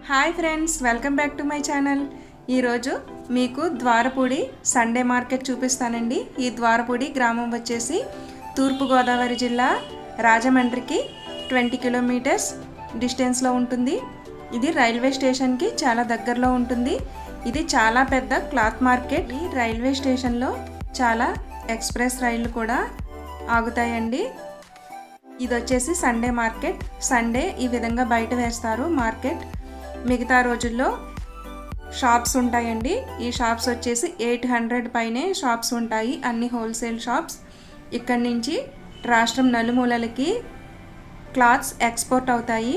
hi friends welcome back to my channel ఈరోజు మీకు Dwarapudi Sunday market చూపిస్తానండి ఈ ద్వారపూడి గ్రామం వచ్చేసి తూర్పుగోదావరి జిల్లా రాజమండ్రికి ట్వంటీ కిలోమీటర్స్ డిస్టెన్స్లో ఉంటుంది ఇది రైల్వే స్టేషన్కి చాలా దగ్గరలో ఉంటుంది ఇది చాలా పెద్ద క్లాత్ మార్కెట్ ఈ రైల్వే స్టేషన్లో చాలా ఎక్స్ప్రెస్ రైళ్లు కూడా ఆగుతాయండి ఇది వచ్చేసి సండే మార్కెట్ సండే ఈ విధంగా బయట వేస్తారు మార్కెట్ మిగతా రోజుల్లో షాప్స్ ఉంటాయండి ఈ షాప్స్ వచ్చేసి ఎయిట్ హండ్రెడ్ పైనే షాప్స్ ఉంటాయి అన్ని హోల్సేల్ షాప్స్ ఇక్కడి నుంచి రాష్ట్రం నలుమూలలకి క్లాత్స్ ఎక్స్పోర్ట్ అవుతాయి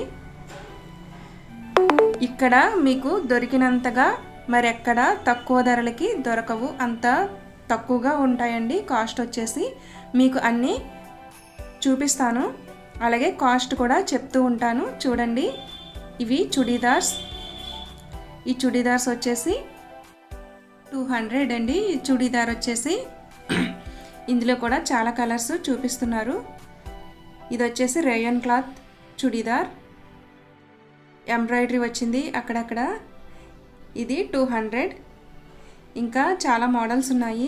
ఇక్కడ మీకు దొరికినంతగా మరెక్కడ తక్కువ ధరలకి దొరకవు అంత తక్కువగా ఉంటాయండి కాస్ట్ వచ్చేసి మీకు అన్నీ చూపిస్తాను అలాగే కాస్ట్ కూడా చెప్తూ ఉంటాను చూడండి ఇవి చుడీదార్స్ ఈ చుడీదార్స్ వచ్చేసి టూ హండ్రెడ్ అండి ఈ చుడీదార్ వచ్చేసి ఇందులో కూడా చాలా కలర్స్ చూపిస్తున్నారు ఇది వచ్చేసి రేయన్ క్లాత్ చుడీదార్ ఎంబ్రాయిడరీ వచ్చింది అక్కడక్కడ ఇది టూ హండ్రెడ్ ఇంకా చాలా మోడల్స్ ఉన్నాయి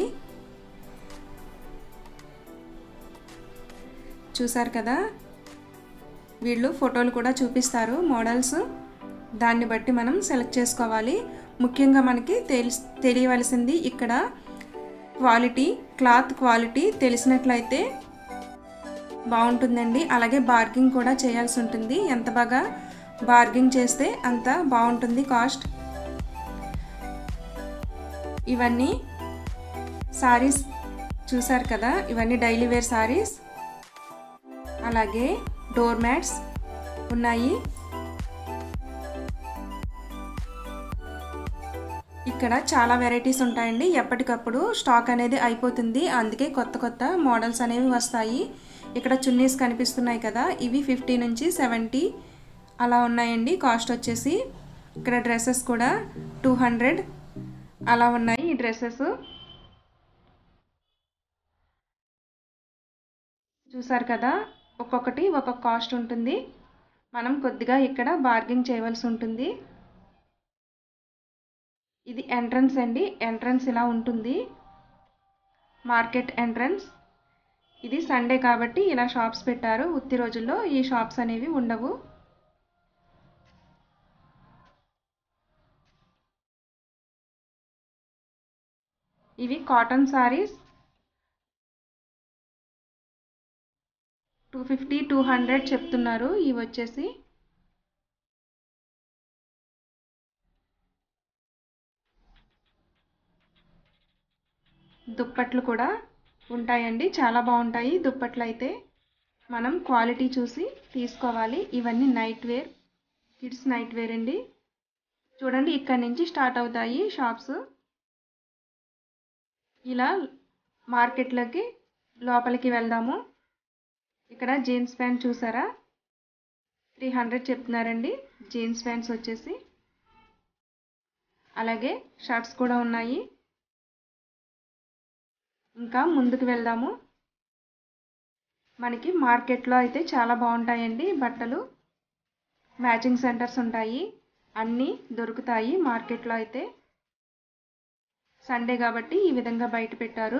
చూసారు కదా వీళ్ళు ఫోటోలు కూడా చూపిస్తారు మోడల్స్ దాన్ని బట్టి మనం సెలెక్ట్ చేసుకోవాలి ముఖ్యంగా మనకి తెలి తెలియవలసింది ఇక్కడ క్వాలిటీ క్లాత్ క్వాలిటీ తెలిసినట్లయితే బాగుంటుందండి అలాగే బార్గింగ్ కూడా చేయాల్సి ఉంటుంది ఎంత బాగా బార్గింగ్ చేస్తే అంత బాగుంటుంది కాస్ట్ ఇవన్నీ సారీస్ చూసారు కదా ఇవన్నీ డైలీ వేర్ సారీస్ అలాగే డోర్ మ్యాట్స్ ఉన్నాయి ఇక్కడ చాలా వెరైటీస్ ఉంటాయండి ఎప్పటికప్పుడు స్టాక్ అనేది అయిపోతుంది అందుకే కొత్త కొత్త మోడల్స్ అనేవి వస్తాయి ఇక్కడ చున్నీస్ కనిపిస్తున్నాయి కదా ఇవి ఫిఫ్టీ నుంచి సెవెంటీ అలా ఉన్నాయండి కాస్ట్ వచ్చేసి ఇక్కడ డ్రెస్సెస్ కూడా టూ హండ్రెడ్ అలా ఉన్నాయి ఈ డ్రెస్సెస్ చూసారు కదా ఒక్కొక్కటి ఒక్కొక్క కాస్ట్ ఉంటుంది మనం కొద్దిగా ఇక్కడ బార్గింగ్ చేయవలసి ఉంటుంది ఇది ఎంట్రన్స్ అండి ఎంట్రన్స్ ఇలా ఉంటుంది మార్కెట్ ఎంట్రన్స్ ఇది సండే కాబట్టి ఇలా షాప్స్ పెట్టారు ఉత్తి రోజుల్లో ఈ షాప్స్ అనేవి ఉండవు ఇవి cotton saris two fifty two hundred చెప్తున్నారు ఇవి వచ్చేసి దుప్పట్లు కూడా ఉంటాయండి చాలా బాగుంటాయి దుప్పట్లు అయితే మనం క్వాలిటీ చూసి తీసుకోవాలి ఇవన్నీ night wear kids night wear అండి చూడండి ఇక్కడ నుంచి స్టార్ట్ అవుతాయి షాప్స్ ఇలా మార్కెట్లోకి లోపలికి వెళ్దాము ఇక్కడ జీన్స్ ప్యాంట్ చూసారా త్రీ హండ్రెడ్ చెప్తున్నారండి జీన్స్ ప్యాంట్స్ వచ్చేసి అలాగే షర్ట్స్ కూడా ఉన్నాయి ఇంకా ముందుకు వెళ్దాము మనకి మార్కెట్లో అయితే చాలా బాగుంటాయండి బట్టలు మ్యాచింగ్ సెంటర్స్ ఉంటాయి అన్నీ దొరుకుతాయి మార్కెట్లో అయితే సండే కాబట్టి ఈ విధంగా బయట పెట్టారు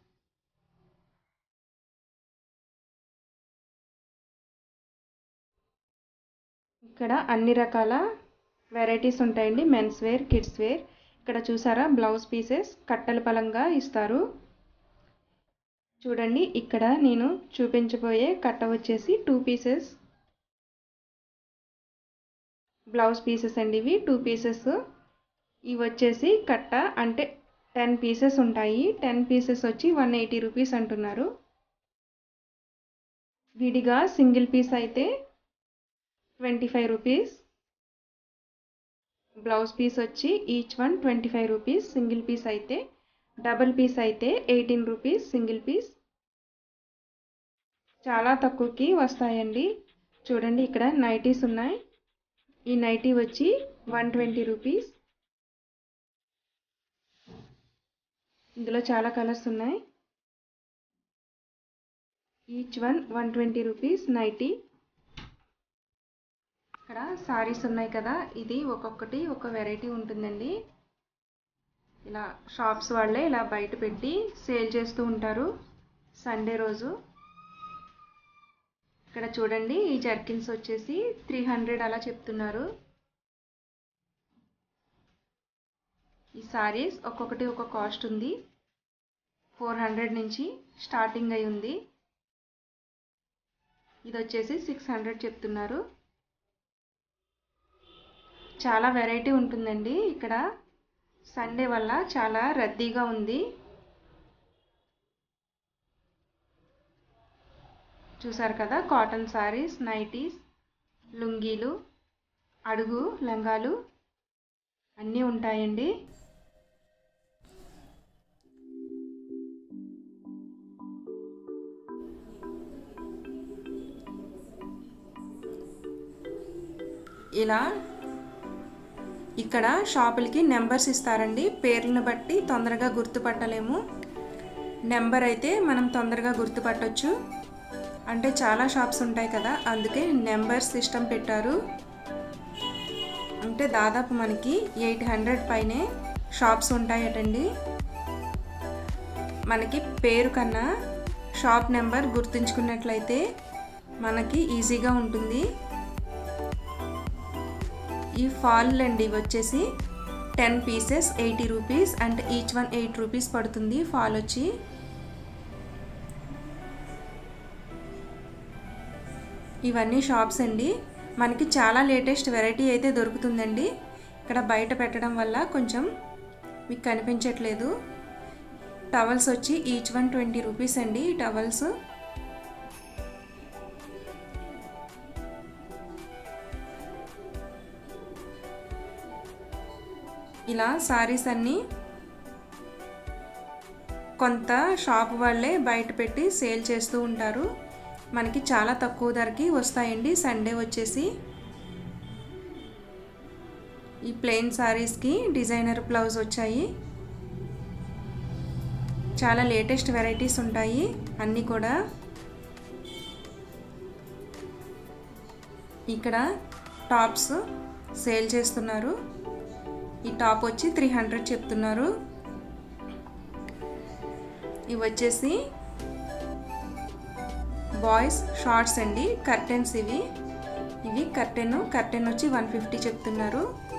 ఇక్కడ అన్ని రకాల వెరైటీస్ ఉంటాయండి మెన్స్ వేర్ కిడ్స్ వేర్ ఇక్కడ చూసారా బ్లౌజ్ పీసెస్ కట్టల పలంగా ఇస్తారు చూడండి ఇక్కడ నేను చూపించబోయే కట్ట వచ్చేసి టూ పీసెస్ బ్లౌజ్ పీసెస్ అండి ఇవి టూ పీసెస్ ఇవి వచ్చేసి కట్ట అంటే టెన్ పీసెస్ ఉంటాయి టెన్ పీసెస్ వచ్చి వన్ ఎయిటీ రూపీస్ అంటున్నారు విడిగా సింగిల్ పీస్ అయితే twenty five rupees blouse piece వచ్చి each one twenty five rupees single piece అయితే డబల్ పీస్ అయితే ఎయిటీన్ రూపీస్ సింగిల్ పీస్ చాలా తక్కువకి వస్తాయండి చూడండి ఇక్కడ నైటీస్ ఉన్నాయి ఈ నైటీ వచ్చి వన్ ట్వంటీ రూపీస్ ఇందులో చాలా కలర్స్ ఉన్నాయి each one one twenty rupees nighty ఇక్కడ సారీస్ ఉన్నాయి కదా ఇది ఒక్కొక్కటి ఒక వెరైటీ ఉంటుందండి ఇలా షాప్స్ వాళ్ళే ఇలా బయట పెట్టి సేల్ చేస్తూ ఉంటారు సండే రోజు ఇక్కడ చూడండి ఈ జర్కిన్స్ వచ్చేసి త్రీ హండ్రెడ్ అలా చెప్తున్నారు ఈ సారీస్ ఒక్కొక్కటి ఒక కాస్ట్ ఉంది ఫోర్ హండ్రెడ్ నుంచి స్టార్టింగ్ అయి ఉంది ఇది వచ్చేసి సిక్స్ హండ్రెడ్ చెప్తున్నారు చాలా వెరైటీ ఉంటుందండి ఇక్కడ సండే వల్ల చాలా రద్దీగా ఉంది చూసారు కదా కాటన్ సారీస్ నైటీస్ లుంగీలు అడుగు లంగాలు అన్నీ ఉంటాయండి ఇలా ఇక్కడ షాపులకి నెంబర్స్ ఇస్తారండి పేర్లను బట్టి తొందరగా గుర్తుపట్టలేము నెంబర్ అయితే మనం తొందరగా గుర్తుపట్టొచ్చు అంటే చాలా షాప్స్ ఉంటాయి కదా అందుకే నెంబర్ సిస్టమ్ పెట్టారు అంటే దాదాపు మనకి ఎయిట్ హండ్రెడ్ పైనే షాప్స్ ఉంటాయటండి మనకి పేరు కన్నా షాప్ నెంబర్ గుర్తుంచుకున్నట్లయితే మనకి ఈజీగా ఉంటుంది ఈ ఫాల్ అండి వచ్చేసి ten pieces eighty rupees and each one eight rupees పడుతుంది ఫాల్ వచ్చి ఇవన్నీ షాప్స్ అండి మనకి చాలా లేటెస్ట్ వెరైటీ అయితే దొరుకుతుందండి ఇక్కడ బయట పెట్టడం వల్ల కొంచెం మీకు కనిపించట్లేదు టవల్స్ వచ్చి ఈచ్ వన్ ట్వంటీ రూపీస్ అండి ఈ టవల్స్ ఇలా సారీస్ అన్నీ కొంత షాప్ వాళ్ళే బయట పెట్టి సేల్ చేస్తూ ఉంటారు మనకి చాలా తక్కువ ధరకి వస్తాయండి సండే వచ్చేసి ఈ ప్లెయిన్ సారీస్కి డిజైనర్ బ్లౌజ్ వచ్చాయి చాలా లేటెస్ట్ వెరైటీస్ ఉంటాయి అన్నీ కూడా ఇక్కడ టాప్స్ సేల్ చేస్తున్నారు ఈ టాప్ వచ్చి త్రీ హండ్రెడ్ చెప్తున్నారు ఇవి వచ్చేసి బాయ్స్ షార్ట్స్ అండి కర్టెన్స్ ఇవి ఇవి కర్టెన్ కర్టెన్ వచ్చి వన్ ఫిఫ్టీ చెప్తున్నారు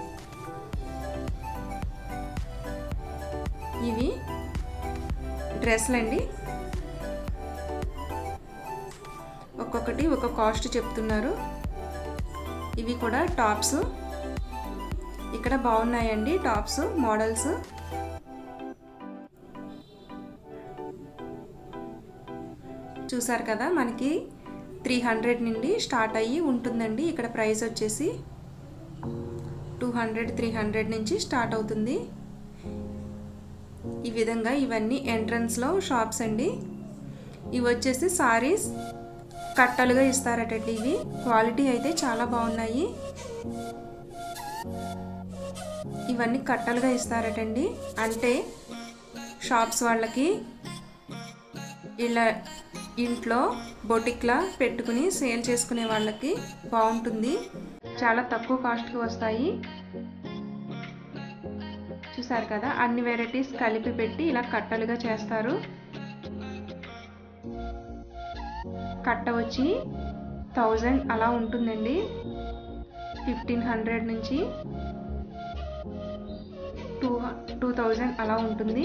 ఇవి డ్రెస్లు అండి ఒక్కొక్కటి ఒక కాస్ట్ చెప్తున్నారు ఇవి కూడా టాప్స్ ఇక్కడ బాగున్నాయండి టాప్స్ మోడల్స్ చూసారు కదా మనకి త్రీ హండ్రెడ్ నుండి స్టార్ట్ అయ్యి ఉంటుందండి ఇక్కడ ప్రైస్ వచ్చేసి టూ హండ్రెడ్ త్రీ హండ్రెడ్ నుంచి స్టార్ట్ అవుతుంది ఈ విధంగా ఇవన్నీ ఎంట్రన్స్లో షాప్స్ అండి ఇవి వచ్చేసి సారీస్ కట్టలుగా ఇస్తారటండి ఇవి క్వాలిటీ అయితే చాలా బాగున్నాయి ఇవన్నీ కట్టలుగా ఇస్తారటండి అంటే షాప్స్ వాళ్ళకి ఇలా ఇంట్లో బొటిక్లా పెట్టుకుని సేల్ చేసుకునే వాళ్ళకి బాగుంటుంది చాలా తక్కువ కాస్ట్కి వస్తాయి చూసారు కదా అన్ని వెరైటీస్ కలిపి పెట్టి ఇలా కట్టలుగా చేస్తారు కట్ట వచ్చి థౌజండ్ అలా ఉంటుందండి ఫిఫ్టీన్ హండ్రెడ్ నుంచి టూ టూ థౌజండ్ అలా ఉంటుంది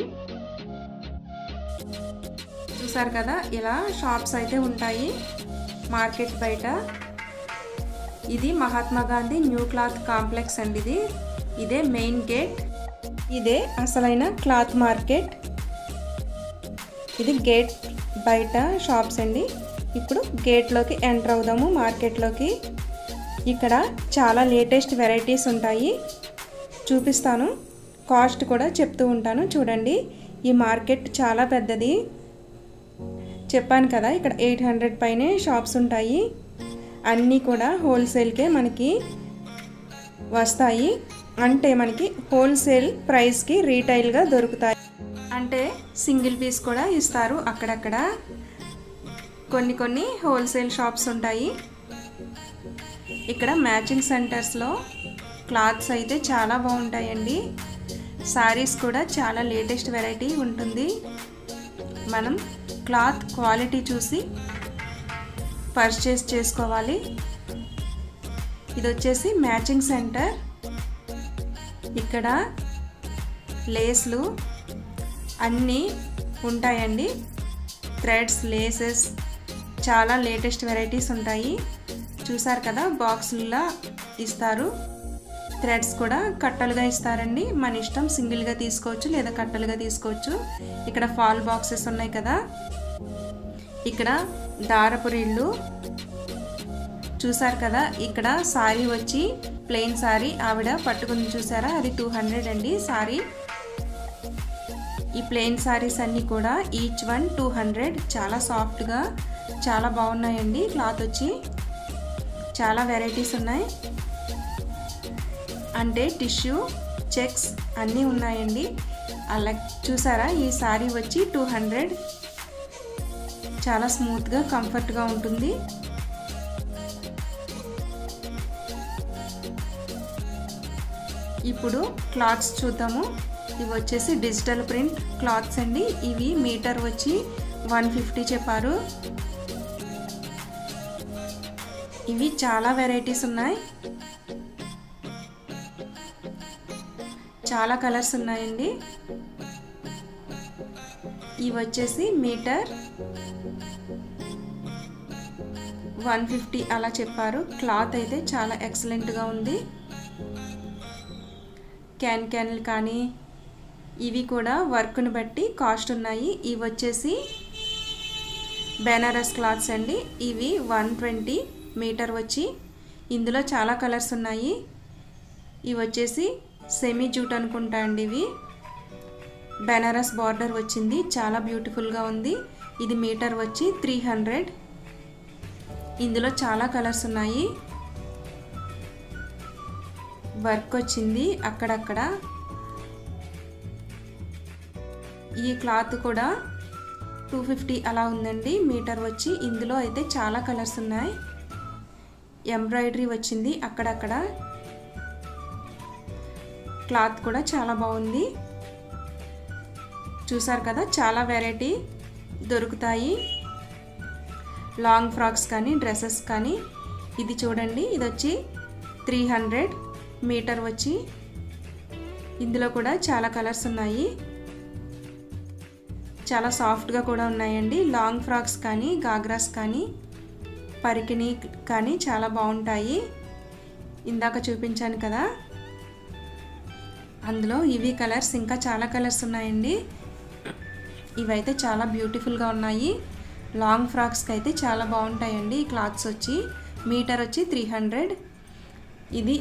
చూసారు కదా ఇలా షాప్స్ అయితే ఉంటాయి మార్కెట్ బయట ఇది Mahatma Gandhi new cloth complex అండి ఇది ఇదే మెయిన్ గేట్ ఇదే అసలైన క్లాత్ మార్కెట్ ఇది గేట్ బయట షాప్స్ అండి ఇప్పుడు గేట్లోకి ఎంటర్ అవుదాము మార్కెట్లోకి ఇక్కడ చాలా లేటెస్ట్ వెరైటీస్ ఉంటాయి చూపిస్తాను కాస్ట్ కూడా చెప్తూ ఉంటాను చూడండి ఈ మార్కెట్ చాలా పెద్దది చెప్పాను కదా ఇక్కడ ఎయిట్ హండ్రెడ్ పైనే షాప్స్ ఉంటాయి అన్నీ కూడా హోల్సేల్కే మనకి వస్తాయి అంటే మనకి హోల్సేల్ ప్రైస్కి రీటైల్గా దొరుకుతాయి అంటే సింగిల్ పీస్ కూడా ఇస్తారు అక్కడక్కడ కొన్ని కొన్ని హోల్సేల్ షాప్స్ ఉంటాయి ఇక్కడ మ్యాచింగ్ సెంటర్స్లో క్లాత్స్ అయితే చాలా బాగుంటాయండి సారీస్ కూడా చాలా లేటెస్ట్ వెరైటీ ఉంటుంది మనం క్లాత్ క్వాలిటీ చూసి పర్చేస్ చేసుకోవాలి ఇది వచ్చేసి మ్యాచింగ్ సెంటర్ ఇక్కడ లేస్లు అన్నీ ఉంటాయండి థ్రెడ్స్ లేసెస్ చాలా లేటెస్ట్ వెరైటీస్ ఉంటాయి చూసారు కదా బాక్సుల్లో ఇస్తారు థ్రెడ్స్ కూడా కట్టలుగా ఇస్తారండి మన ఇష్టం సింగిల్గా తీసుకోవచ్చు లేదా కట్టలుగా తీసుకోవచ్చు ఇక్కడ ఫాల్ బాక్సెస్ ఉన్నాయి కదా ఇక్కడ దారపు రీళ్ళు చూసారు కదా ఇక్కడ సారీ వచ్చి ప్లెయిన్ సారీ ఆవిడ పట్టుకుని చూసారా అది టూ హండ్రెడ్ అండి సారీ ఈ ప్లెయిన్ సారీస్ అన్నీ కూడా ఈచ్ వన్ టూ హండ్రెడ్ చాలా సాఫ్ట్గా చాలా బాగున్నాయండి క్లాత్ వచ్చి చాలా వెరైటీస్ ఉన్నాయి అంటే టిష్యూ చెక్స్ అన్నీ ఉన్నాయండి అలా చూసారా ఈ సారీ వచ్చి టూ హండ్రెడ్ చాలా స్మూత్గా కంఫర్ట్గా ఉంటుంది ఇప్పుడు క్లాత్స్ చూద్దాము ఇవి వచ్చేసి డిజిటల్ ప్రింట్ క్లాత్స్ అండి ఇవి మీటర్ వచ్చి వన్ ఫిఫ్టీ చెప్పారు ఇవి చాలా వెరైటీస్ ఉన్నాయి చాలా కలర్స్ ఉన్నాయండి ఇవి వచ్చేసి మీటర్ వన్ ఫిఫ్టీ అలా చెప్పారు క్లాత్ అయితే చాలా ఎక్సలెంట్గా ఉంది క్యాన్ క్యాన్లు కానీ ఇవి కూడా వర్క్ను బట్టి కాస్ట్ ఉన్నాయి ఇవి వచ్చేసి బెనారస్ క్లాత్స్ అండి ఇవి వన్ ట్వంటీ మీటర్ వచ్చి ఇందులో చాలా కలర్స్ ఉన్నాయి ఇవి వచ్చేసి సెమీ జూట్ అనుకుంటా అండి ఇవి బెనారస్ బార్డర్ వచ్చింది చాలా బ్యూటిఫుల్గా ఉంది ఇది మీటర్ వచ్చి త్రీ హండ్రెడ్ ఇందులో చాలా కలర్స్ ఉన్నాయి వర్క్ వచ్చింది అక్కడక్కడ ఈ క్లాత్ కూడా టూ ఫిఫ్టీ అలా ఉందండి మీటర్ వచ్చి ఇందులో అయితే చాలా కలర్స్ ఉన్నాయి ఎంబ్రాయిడరీ వచ్చింది అక్కడక్కడ క్లాత్ కూడా చాలా బాగుంది చూసారు కదా చాలా వెరైటీ దొరుకుతాయి లాంగ్ ఫ్రాక్స్ కానీ డ్రెస్సెస్ కానీ ఇది చూడండి ఇది వచ్చి త్రీ హండ్రెడ్ మీటర్ వచ్చి ఇందులో కూడా చాలా కలర్స్ ఉన్నాయి చాలా సాఫ్ట్గా కూడా ఉన్నాయండి లాంగ్ ఫ్రాక్స్ కానీ గాగ్రాస్ కానీ పరికిణి కానీ చాలా బాగుంటాయి ఇందాక చూపించాను కదా అందులో ఇవి కలర్స్ ఇంకా చాలా కలర్స్ ఉన్నాయండి ఇవైతే చాలా బ్యూటిఫుల్గా ఉన్నాయి లాంగ్ ఫ్రాక్స్కి అయితే చాలా బాగుంటాయండి ఈ క్లాత్స్ వచ్చి మీటర్ వచ్చి త్రీ హండ్రెడ్ ఇది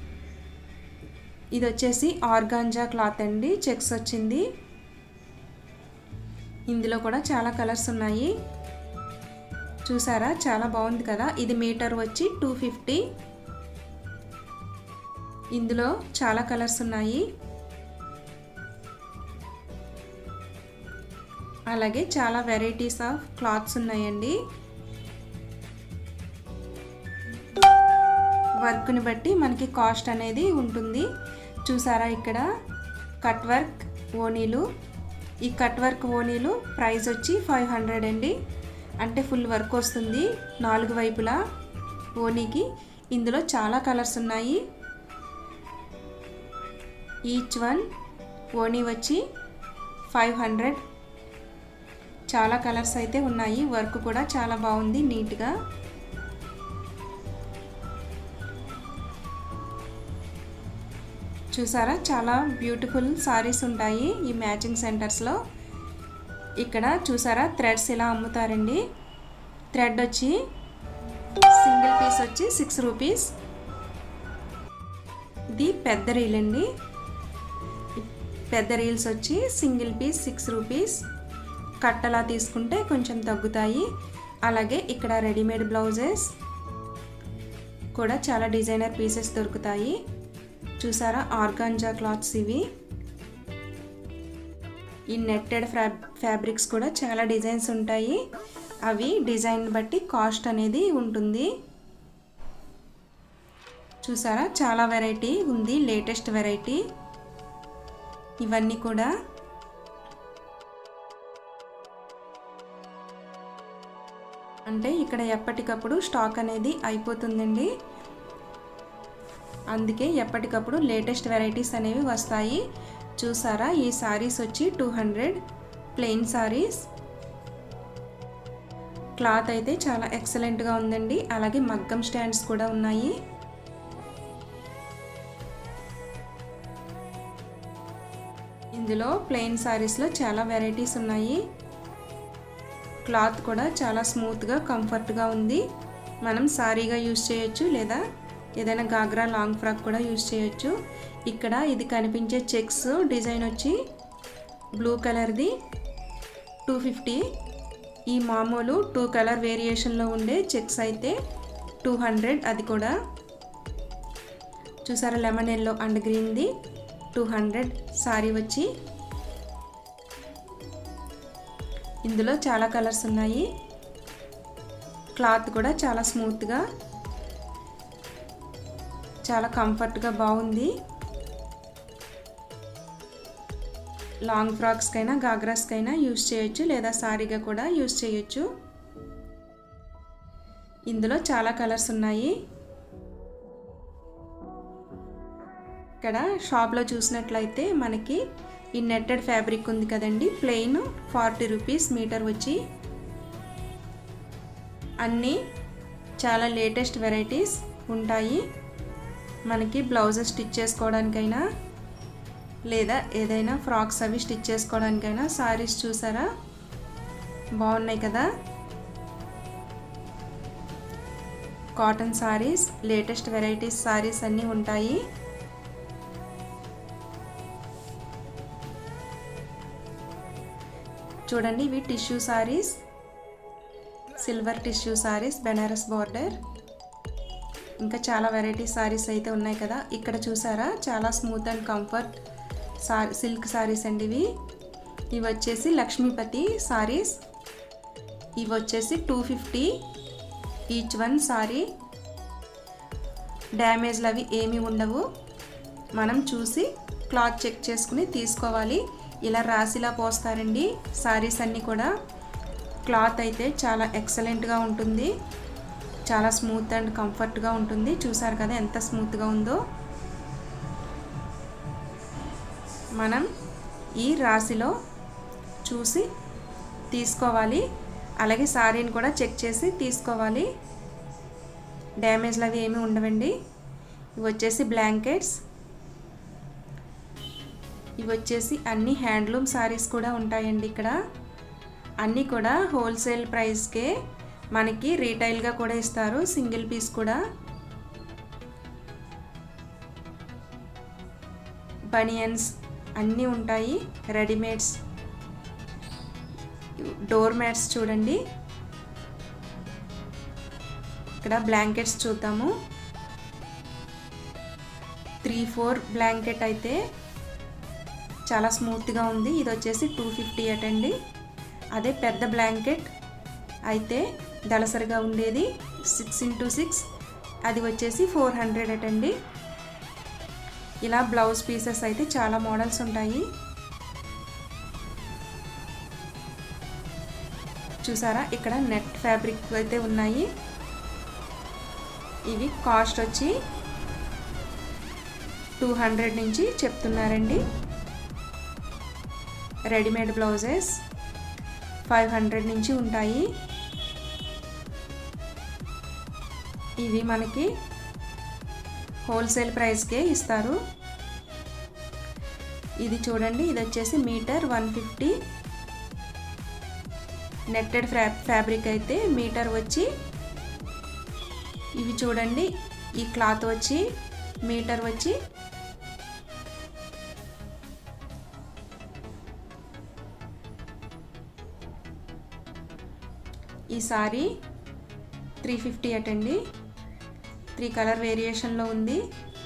ఇది వచ్చేసి ఆర్గాంజా క్లాత్ అండి చెక్స్ వచ్చింది ఇందులో కూడా చాలా కలర్స్ ఉన్నాయి చూసారా చాలా బాగుంది కదా ఇది మీటర్ వచ్చి టూ ఫిఫ్టీ ఇందులో చాలా కలర్స్ ఉన్నాయి అలాగే చాలా వెరైటీస్ ఆఫ్ క్లాత్స్ ఉన్నాయండి వర్క్ని బట్టి మనకి కాస్ట్ అనేది ఉంటుంది చూసారా ఇక్కడ కట్ వర్క్ ఓనీలు ఈ కట్ వర్క్ ఓనీలు ప్రైస్ వచ్చి ఫైవ్ హండ్రెడ్ అండి అంటే ఫుల్ వర్క్ వస్తుంది నాలుగు వైపులా ఓనీకి ఇందులో చాలా కలర్స్ ఉన్నాయి ఈచ్ వన్ ఓనీ వచ్చి ఫైవ్ హండ్రెడ్ చాలా కలర్స్ అయితే ఉన్నాయి వర్క్ కూడా చాలా బాగుంది నీట్గా చూసారా చాలా బ్యూటిఫుల్ సారీస్ ఉంటాయి ఈ మ్యాచింగ్ సెంటర్స్లో ఇక్కడ చూసారా థ్రెడ్స్ ఇలా అమ్ముతారండి థ్రెడ్ వచ్చి సింగిల్ పీస్ వచ్చి సిక్స్ రూపీస్ ఇది పెద్ద రీల్ అండి పెద్ద రీల్స్ వచ్చి సింగిల్ పీస్ సిక్స్ రూపీస్ కట్టలా తీసుకుంటే కొంచెం తగ్గుతాయి అలాగే ఇక్కడ రెడీమేడ్ బ్లౌజెస్ కూడా చాలా డిజైనర్ పీసెస్ దొరుకుతాయి చూసారా ఆర్గాంజా క్లాత్స్ ఇవి ఈ నెట్టెడ్ ఫ్యాబ్ ఫ్యాబ్రిక్స్ కూడా చాలా డిజైన్స్ ఉంటాయి అవి డిజైన్ బట్టి కాస్ట్ అనేది ఉంటుంది చూసారా చాలా వెరైటీ ఉంది లేటెస్ట్ వెరైటీ ఇవన్నీ కూడా అంటే ఇక్కడ ఎప్పటికప్పుడు స్టాక్ అనేది అయిపోతుందండి అందుకే ఎప్పటికప్పుడు లేటెస్ట్ వెరైటీస్ అనేవి వస్తాయి చూసారా ఈ సారీస్ వచ్చి two hundred plain saris cloth అయితే చాలా ఎక్సలెంట్గా ఉందండి అలాగే మగ్గం స్టాండ్స్ కూడా ఉన్నాయి ఇందులో ప్లెయిన్ సారీస్లో చాలా వెరైటీస్ ఉన్నాయి క్లాత్ కూడా చాలా స్మూత్గా కంఫర్ట్గా ఉంది మనం సారీగా యూస్ చేయొచ్చు లేదా ఏదైనా గాగ్రా లాంగ్ ఫ్రాక్ కూడా యూస్ చేయొచ్చు ఇక్కడ ఇది కనిపించే చెక్స్ డిజైన్ వచ్చి బ్లూ కలర్ది టూ ఫిఫ్టీ ఈ మామూలు టూ కలర్ వేరియేషన్లో ఉండే చెక్స్ అయితే టూ హండ్రెడ్ అది కూడా చూసారా లెమన్ ఎల్లో అండ్ గ్రీన్ది టూ హండ్రెడ్ సారీ వచ్చి ఇందులో చాలా కలర్స్ ఉన్నాయి క్లాత్ కూడా చాలా స్మూత్గా చాలా కంఫర్ట్గా బాగుంది లాంగ్ ఫ్రాక్స్కైనా గాగ్రాస్కైనా యూస్ చేయొచ్చు లేదా సారీగా కూడా యూస్ చేయొచ్చు ఇందులో చాలా కలర్స్ ఉన్నాయి ఇక్కడ షాప్లో చూసినట్లయితే మనకి ఈ నెట్టెడ్ ఫ్యాబ్రిక్ ఉంది కదండి ప్లెయిన్ ఫార్టీ రూపీస్ మీటర్ వచ్చి అన్నీ చాలా లేటెస్ట్ వెరైటీస్ ఉంటాయి మనకి బ్లౌజెస్ స్టిచ్ చేసుకోవడానికైనా లేదా ఏదైనా ఫ్రాక్స్ అవి స్టిచ్ చేసుకోవడానికైనా సారీస్ చూసారా బాగున్నాయి కదా cotton saris latest varieties saris అన్నీ ఉంటాయి చూడండి ఇవి tissue saris silver tissue saris Banaras border ఇంకా చాలా వెరైటీ సారీస్ అయితే ఉన్నాయి కదా ఇక్కడ చూసారా చాలా smooth and comfort sari silk saris అండి ఇవి ఇవి వచ్చేసి లక్ష్మీపతి సారీస్ ఇవి వచ్చేసి two fifty each one sari డ్యామేజ్లు అవి ఏమీ ఉండవు మనం చూసి క్లాత్ చెక్ చేసుకుని తీసుకోవాలి ఇలా రాసిలా పోస్తారండి సారీస్ అన్నీ కూడా క్లాత్ అయితే చాలా ఎక్సలెంట్గా ఉంటుంది చాలా స్మూత్ అండ్ కంఫర్ట్గా ఉంటుంది చూసారు కదా ఎంత స్మూత్గా ఉందో మనం ఈ రాశిలో చూసి తీసుకోవాలి అలాగే సారీని కూడా చెక్ చేసి తీసుకోవాలి డ్యామేజ్లు అవి ఏమీ ఉండవండి ఇవి వచ్చేసి బ్లాంకెట్స్ ఇవి వచ్చేసి అన్ని హ్యాండ్లూమ్ సారీస్ కూడా ఉంటాయండి ఇక్కడ అన్నీ కూడా హోల్సేల్ ప్రైస్కే మనకి రీటైల్గా కూడా ఇస్తారు సింగిల్ పీస్ కూడా బనియన్స్ అన్నీ ఉంటాయి రెడీమేడ్స్ డోర్ మ్యాట్స్ చూడండి ఇక్కడ బ్లాంకెట్స్ చూద్దాము త్రీ ఫోర్ బ్లాంకెట్ అయితే చాలా స్మూత్గా ఉంది ఇది వచ్చేసి టూ ఫిఫ్టీ అటండి అదే పెద్ద బ్లాంకెట్ అయితే దళసరిగా ఉండేది సిక్స్ ఇంటూ సిక్స్ అది వచ్చేసి ఫోర్ హండ్రెడ్ అటండి ఇలా బ్లౌజ్ పీసెస్ అయితే చాలా మోడల్స్ ఉంటాయి చూసారా ఇక్కడ నెట్ ఫ్యాబ్రిక్ అయితే ఉన్నాయి ఇవి కాస్ట్ వచ్చి టూ హండ్రెడ్ నుంచి చెప్తున్నారండి రెడీమేడ్ బ్లౌజెస్ ఫైవ్ హండ్రెడ్ నుంచి ఉంటాయి ఇవి మనకి హోల్సేల్ ప్రైస్కే ఇస్తారు ఇది చూడండి ఇది వచ్చేసి మీటర్ వన్ ఫిఫ్టీ నెట్టెడ్ ఫ్యా ఫ్యాబ్రిక్ అయితే మీటర్ వచ్చి ఇవి చూడండి ఈ క్లాత్ వచ్చి మీటర్ వచ్చి ఈ సారీ త్రీ ఫిఫ్టీ అటండి త్రీ కలర్ వేరియేషన్లో ఉంది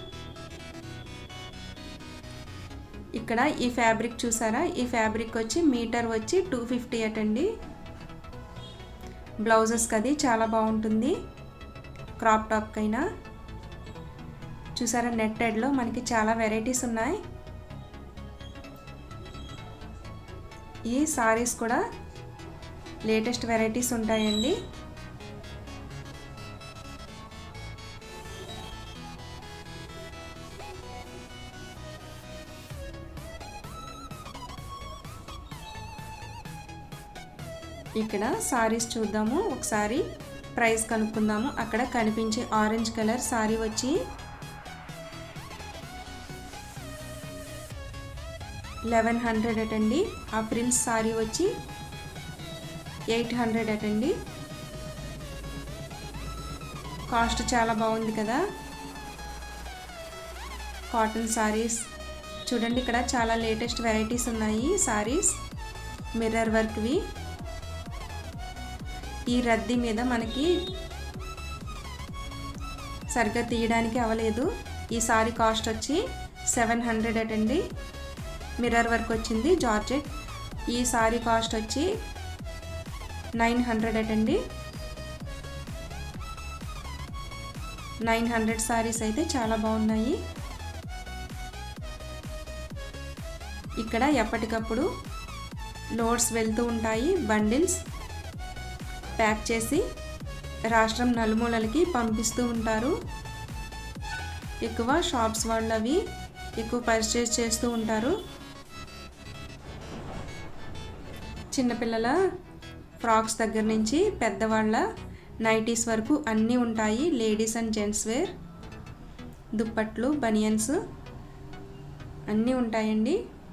ఇక్కడ ఈ ఫ్యాబ్రిక్ చూసారా ఈ ఫ్యాబ్రిక్ వచ్చి మీటర్ వచ్చి టూ ఫిఫ్టీ అటండి బ్లౌజెస్కి అది చాలా బాగుంటుంది క్రాప్ టాప్కైనా చూసారా నెట్టెడ్లో మనకి చాలా వెరైటీస్ ఉన్నాయి ఈ సారీస్ కూడా లేటెస్ట్ వెరైటీస్ ఉంటాయండి ఇక్కడ సారీస్ చూద్దాము ఒకసారి ప్రైస్ కనుక్కుందాము అక్కడ కనిపించే ఆరెంజ్ కలర్ సారీ వచ్చి లెవెన్ హండ్రెడ్ అటండి ఆ ప్రిన్స్ సారీ వచ్చి ఎయిట్ హండ్రెడ్ అటండి కాస్ట్ చాలా బాగుంది కదా కాటన్ సారీస్ చూడండి ఇక్కడ చాలా లేటెస్ట్ వెరైటీస్ ఉన్నాయి సారీస్ మిర్రర్ వర్క్వి ఈ రద్దీ మీద మనకి సరిగ్గా తీయడానికి అవ్వలేదు ఈ సారీ కాస్ట్ వచ్చి సెవెన్ హండ్రెడ్ అటండి మిర్రర్ వర్క్ వచ్చింది జార్జెట్ ఈ సారీ కాస్ట్ వచ్చి నైన్ హండ్రెడ్ అటండి నైన్ హండ్రెడ్ సారీస్ అయితే చాలా బాగున్నాయి ఇక్కడ ఎప్పటికప్పుడు లోడ్స్ వెళ్తూ ఉంటాయి బండిల్స్ ప్యాక్ చేసి రాష్ట్రం నలుమూలలకి పంపిస్తూ ఉంటారు ఎక్కువ షాప్స్ వాళ్ళు అవి ఎక్కువ పర్చేస్ చేస్తూ ఉంటారు చిన్నపిల్లల ఫ్రాక్స్ దగ్గర నుంచి పెద్దవాళ్ళ నైటీస్ వరకు అన్నీ ఉంటాయి లేడీస్ అండ్ జెంట్స్ వేర్ దుప్పట్లు బనియన్స్ అన్నీ ఉంటాయండి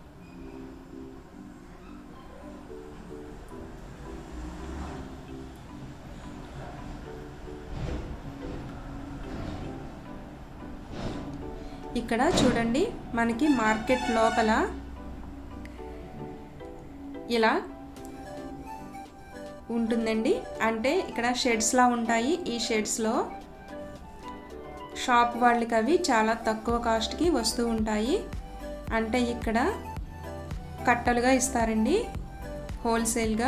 ఇక్కడ చూడండి మనకి మార్కెట్ లోపల ఇలా ఉంటుందండి అంటే ఇక్కడ షెడ్స్లా ఉంటాయి ఈ షెడ్స్లో షాప్ వాళ్ళకి అవి చాలా తక్కువ కాస్ట్కి వస్తూ ఉంటాయి అంటే ఇక్కడ కట్టలుగా ఇస్తారండి హోల్సేల్గా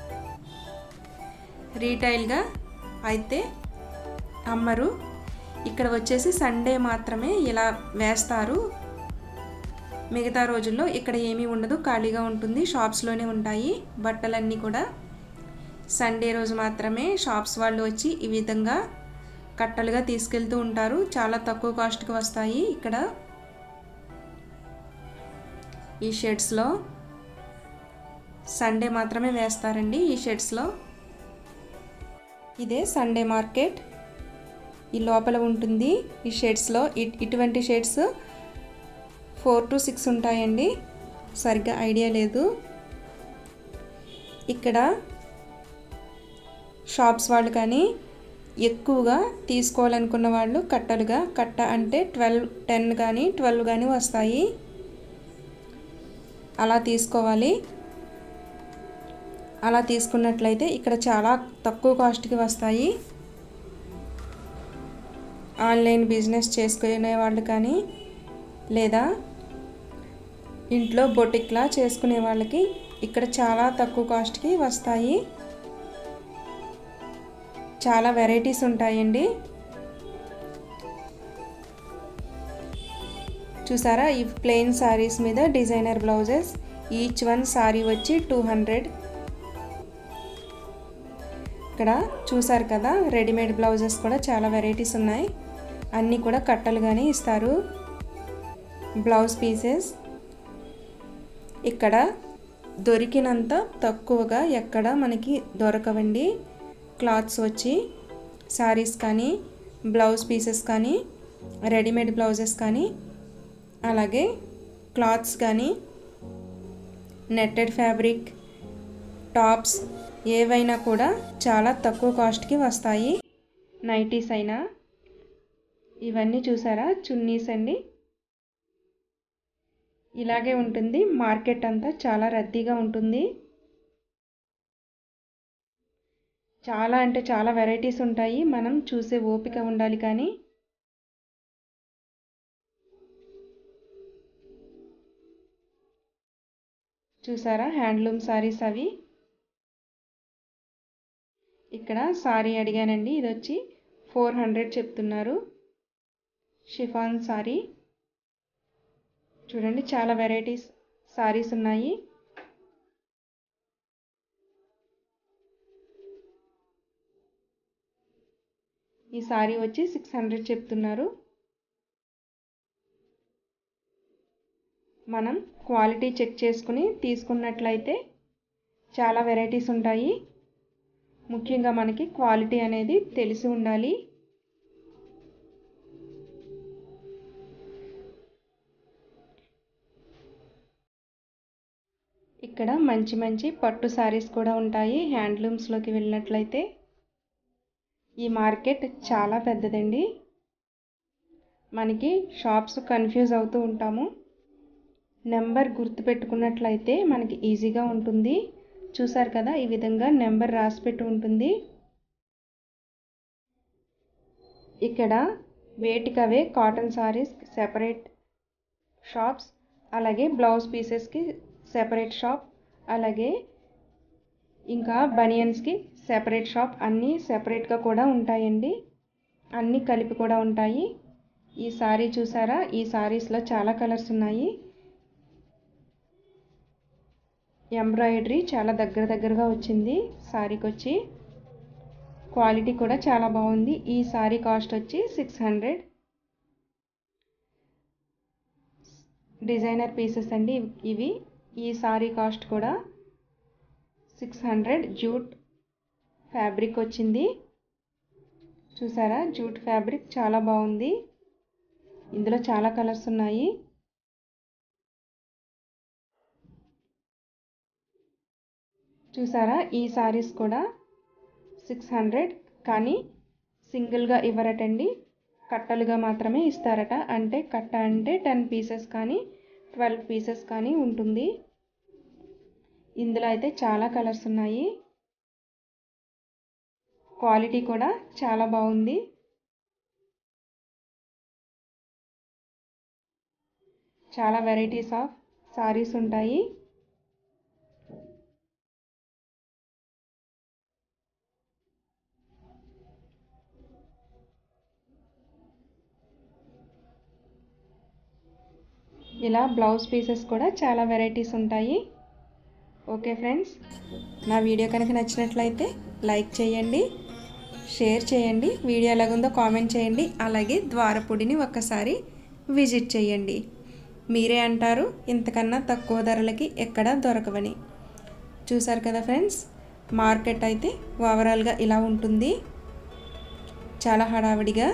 రీటైల్గా అయితే అమ్మరు ఇక్కడ వచ్చేసి సండే మాత్రమే ఇలా వేస్తారు మిగతా రోజుల్లో ఇక్కడ ఏమీ ఉండదు ఖాళీగా ఉంటుంది షాప్స్లోనే ఉంటాయి బట్టలన్నీ కూడా సండే రోజు మాత్రమే షాప్స్ వాళ్ళు వచ్చి ఈ విధంగా కట్టలుగా తీసుకెళ్తూ ఉంటారు చాలా తక్కువ కాస్ట్కి వస్తాయి ఇక్కడ ఈ షెడ్స్లో సండే మాత్రమే వేస్తారండి ఈ షెడ్స్లో ఇదే సండే మార్కెట్ ఈ లోపల ఉంటుంది ఈ షేడ్స్లో ఇటువంటి షేడ్స్ ఫోర్ టు సిక్స్ ఉంటాయండి సరిగ్గా ఐడియా లేదు ఇక్కడ షాప్స్ వాళ్ళు కానీ ఎక్కువగా తీసుకోవాలనుకున్న వాళ్ళు కట్టలుగా కట్ట అంటే ట్వెల్వ్ టెన్ కానీ ట్వెల్వ్ కానీ వస్తాయి అలా తీసుకోవాలి అలా తీసుకున్నట్లయితే ఇక్కడ చాలా తక్కువ కాస్ట్కి వస్తాయి ఆన్లైన్ బిజినెస్ చేసుకునే వాళ్ళు కానీ లేదా ఇంట్లో బొటిక్లా చేసుకునే వాళ్ళకి ఇక్కడ చాలా తక్కువ కాస్ట్కి వస్తాయి చాలా వెరైటీస్ ఉంటాయండి చూసారా ఈ ప్లెయిన్ సారీస్ మీద designer blouses each one sari వచ్చి టూ హండ్రెడ్ ఇక్కడ చూసారు కదా రెడీమేడ్ బ్లౌజెస్ కూడా చాలా వెరైటీస్ ఉన్నాయి అన్నీ కూడా కట్టలుగానే ఇస్తారు బ్లౌజ్ పీసెస్ ఇక్కడ దొరికినంత తక్కువగా ఎక్కడ మనకి దొరకవండి క్లాత్స్ వచ్చి శారీస్ కానీ బ్లౌజ్ పీసెస్ కానీ రెడీమేడ్ బ్లౌజెస్ కానీ అలాగే క్లాత్స్ కానీ నెట్టెడ్ ఫ్యాబ్రిక్ టాప్స్ ఏవైనా కూడా చాలా తక్కువ కాస్ట్కి వస్తాయి నైటీస్ అయినా ఇవన్నీ చూసారా చున్నీస్ అండి ఇలాగే ఉంటుంది మార్కెట్ అంతా చాలా రద్దీగా ఉంటుంది చాలా అంటే చాలా వెరైటీస్ ఉంటాయి మనం చూసే ఓపిక ఉండాలి కానీ చూసారా హ్యాండ్లూమ్ సారీస్ అవి ఇక్కడ సారీ అడిగానండి ఇది వచ్చి ఫోర్ హండ్రెడ్ చెప్తున్నారు షిఫాన్ సారీ చూడండి చాలా వెరైటీస్ సారీస్ ఉన్నాయి ఈ సారీ వచ్చి సిక్స్ హండ్రెడ్ చెప్తున్నారు మనం క్వాలిటీ చెక్ చేసుకుని తీసుకున్నట్లయితే చాలా వెరైటీస్ ఉంటాయి ముఖ్యంగా మనకి క్వాలిటీ అనేది తెలిసి ఉండాలి ఇక్కడ మంచి మంచి పట్టు శారీస్ కూడా ఉంటాయి హ్యాండ్లూమ్స్లోకి వెళ్ళినట్లయితే ఈ మార్కెట్ చాలా పెద్దదండి మనకి షాప్స్ కన్ఫ్యూజ్ అవుతూ ఉంటాము నెంబర్ గుర్తుపెట్టుకున్నట్లయితే మనకి ఈజీగా ఉంటుంది చూసారు కదా ఈ విధంగా నెంబర్ రాసిపెట్టి ఉంటుంది ఇక్కడ వేటికవే కాటన్ సారీస్ సెపరేట్ షాప్స్ అలాగే బ్లౌజ్ పీసెస్కి సెపరేట్ షాప్ అలాగే ఇంకా బనియన్స్కి సెపరేట్ షాప్ అన్నీ సెపరేట్గా కూడా ఉంటాయండి అన్నీ కలిపి కూడా ఉంటాయి ఈ సారీ చూసారా ఈ సారీస్లో చాలా కలర్స్ ఉన్నాయి ఎంబ్రాయిడరీ చాలా దగ్గర దగ్గరగా వచ్చింది సారీకి వచ్చి క్వాలిటీ కూడా చాలా బాగుంది ఈ సారీ కాస్ట్ వచ్చి సిక్స్ హండ్రెడ్ డిజైనర్ పీసెస్ అండి ఇవి ఈ సారీ కాస్ట్ కూడా సిక్స్ హండ్రెడ్ జూట్ ఫ్యాబ్రిక్ వచ్చింది చూసారా జూట్ ఫ్యాబ్రిక్ చాలా బాగుంది ఇందులో చాలా కలర్స్ ఉన్నాయి చూసారా ఈ సారీస్ కూడా సిక్స్ హండ్రెడ్ కానీ సింగిల్గా ఇవ్వరటండి కట్టలుగా మాత్రమే ఇస్తారట అంటే కట్ట అంటే టెన్ పీసెస్ కానీ ట్వెల్వ్ పీసెస్ కానీ ఉంటుంది ఇందులో అయితే చాలా కలర్స్ ఉన్నాయి క్వాలిటీ కూడా చాలా బాగుంది చాలా వెరైటీస్ ఆఫ్ సారీస్ ఉంటాయి ఇలా బ్లౌజ్ పీసెస్ కూడా చాలా వెరైటీస్ ఉంటాయి ఓకే ఫ్రెండ్స్ నా వీడియో కనుక నచ్చినట్లయితే లైక్ చేయండి షేర్ చేయండి వీడియో ఎలాగుందో కామెంట్ చేయండి అలాగే ద్వారపుడిని ఒక్కసారి విజిట్ చేయండి మీరే అంటారు ఇంతకన్నా తక్కువ ధరలకి ఎక్కడా దొరకవని చూసారు కదా ఫ్రెండ్స్ మార్కెట్ అయితే ఓవరాల్గా ఇలా ఉంటుంది చాలా హడావిడిగా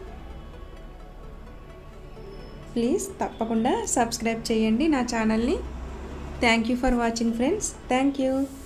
ప్లీజ్ తప్పకుండా సబ్స్క్రైబ్ చేయండి నా ఛానల్ని thank you for watching friends thank you